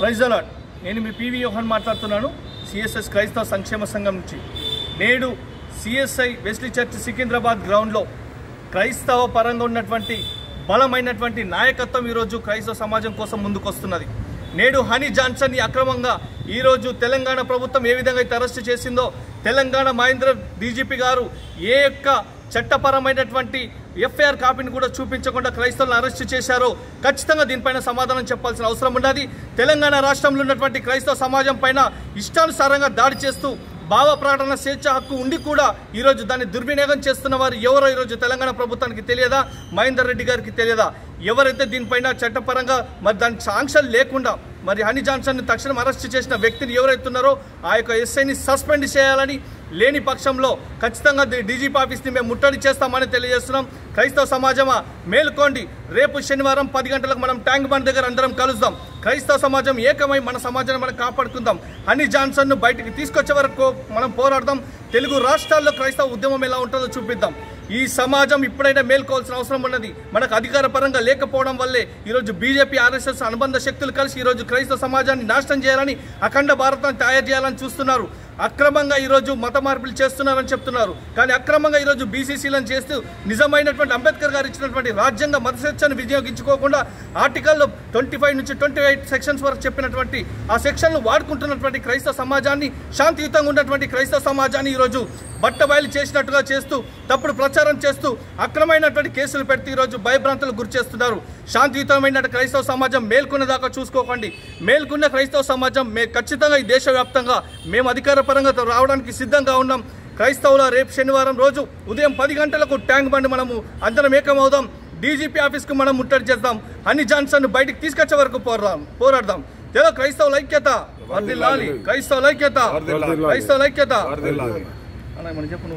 Praise allot నేను మీ PV యోహన్ మాట్లాడుతున్నాను సిఎస్ఎస్ క్రైస్తవ సంక్షేమ సంఘం నుంచి నేడు సిఎస్ఐ వెస్లీ చర్చ్ సికింద్రాబాద్ గ్రౌండ్లో క్రైస్తవ పరంగా ఉన్నటువంటి బలమైనటువంటి నాయకత్వం ఈరోజు క్రైస్తవ సమాజం కోసం ముందుకొస్తున్నది నేడు హనీ జాన్సన్ని అక్రమంగా ఈరోజు తెలంగాణ ప్రభుత్వం ఏ విధంగా అయితే అరెస్ట్ చేసిందో తెలంగాణ మహేంద్ర డీజీపీ గారు ఏ యొక్క చట్టపరమైనటువంటి ఎఫ్ఐఆర్ కాపీని కూడా చూపించకుండా క్రైస్తవులను అరెస్ట్ చేశారో ఖచ్చితంగా దీనిపైన సమాధానం చెప్పాల్సిన అవసరం ఉన్నది తెలంగాణ రాష్ట్రంలో ఉన్నటువంటి క్రైస్తవ సమాజం పైన ఇష్టానుసారంగా దాడి చేస్తూ భావ ప్రకటన స్వేచ్ఛ హక్కు ఉండి కూడా ఈరోజు దాన్ని దుర్వినియోగం చేస్తున్న వారు ఎవరో ఈరోజు తెలంగాణ ప్రభుత్వానికి తెలియదా మహేందర్ రెడ్డి గారికి తెలియదా ఎవరైతే దీనిపైన చట్టపరంగా మరి దానికి సాంక్షలు లేకుండా మరి హనీ జాన్సన్ తక్షణం అరెస్ట్ చేసిన వ్యక్తిని ఎవరైతే ఉన్నారో ఆ యొక్క ఎస్ఐని సస్పెండ్ చేయాలని లేని పక్షంలో ఖచ్చితంగా డీజీపీ ఆఫీస్ని మేము ముట్టడి చేస్తామని తెలియజేస్తున్నాం క్రైస్తవ సమాజమా మేలుకోండి రేపు శనివారం పది గంటలకు మనం ట్యాంక్ బండ్ దగ్గర అందరం కలుద్దాం క్రైస్తవ సమాజం ఏకమై మన సమాజాన్ని మనం కాపాడుకుందాం హనీ జాన్సన్ను బయటికి తీసుకొచ్చే వరకు మనం పోరాడదాం తెలుగు రాష్ట్రాల్లో క్రైస్తవ ఉద్యమం ఎలా ఉంటుందో చూపిద్దాం ఈ సమాజం ఇప్పుడైనా మేల్కోవాల్సిన అవసరం ఉన్నది మనకు అధికార పరంగా లేకపోవడం వల్లే ఈరోజు బీజేపీ ఆర్ఎస్ఎస్ అనుబంధ శక్తులు కలిసి ఈరోజు క్రైస్తవ సమాజాన్ని నాశనం చేయాలని అఖండ భారతాన్ని తయారు చేయాలని చూస్తున్నారు అక్రమంగా ఈరోజు మత మార్పులు చేస్తున్నారని చెప్తున్నారు కానీ అక్రమంగా ఈరోజు బీసీసీలను చేస్తూ నిజమైనటువంటి అంబేద్కర్ గారు ఇచ్చినటువంటి రాజ్యాంగ మత స్వేచ్ఛను వినియోగించుకోకుండా ఆర్టికల్లో ట్వంటీ ఫైవ్ నుంచి ట్వంటీ ఎయిట్ సెక్షన్స్ వరకు చెప్పినటువంటి ఆ సెక్షన్లు వాడుకుంటున్నటువంటి క్రైస్తవ సమాజాన్ని శాంతియుతంగా ఉన్నటువంటి క్రైస్తవ సమాజాన్ని ఈరోజు బట్టబయలు చేసినట్టుగా చేస్తూ తప్పుడు ప్రచారం చేస్తూ అక్రమైనటువంటి కేసులు పెడుతూ ఈరోజు భయభ్రాంతులకు గురి చేస్తున్నారు శాంతియుతమైన క్రైస్తవ సమాజం మేల్కొనే దాకా చూసుకోకండి మేల్కొన్న క్రైస్తవ సమాజం మే ఖచ్చితంగా ఈ దేశవ్యాప్తంగా మేము అధికార పరంగా రావడానికి సిద్ధంగా ఉన్నాం క్రైస్తవుల రేపు శనివారం రోజు ఉదయం పది గంటలకు ట్యాంక్ బండి మనము అందరం ఏకమవుదాం డీజీపీ ఆఫీస్కు మనం ముట్టడి చేద్దాం హనీ జాన్సన్ బయటికి తీసుకొచ్చే వరకు పోరాడదాం పోరాడదాం ఏదో క్రైస్తవుల ఐక్యత వర్ధిల్లాలి క్రైస్తవుల ఐక్యత క్రైస్తవుల ఐక్యత వర్ధిల్లాలి. అన్న మనం చెప్పు నువ్వు.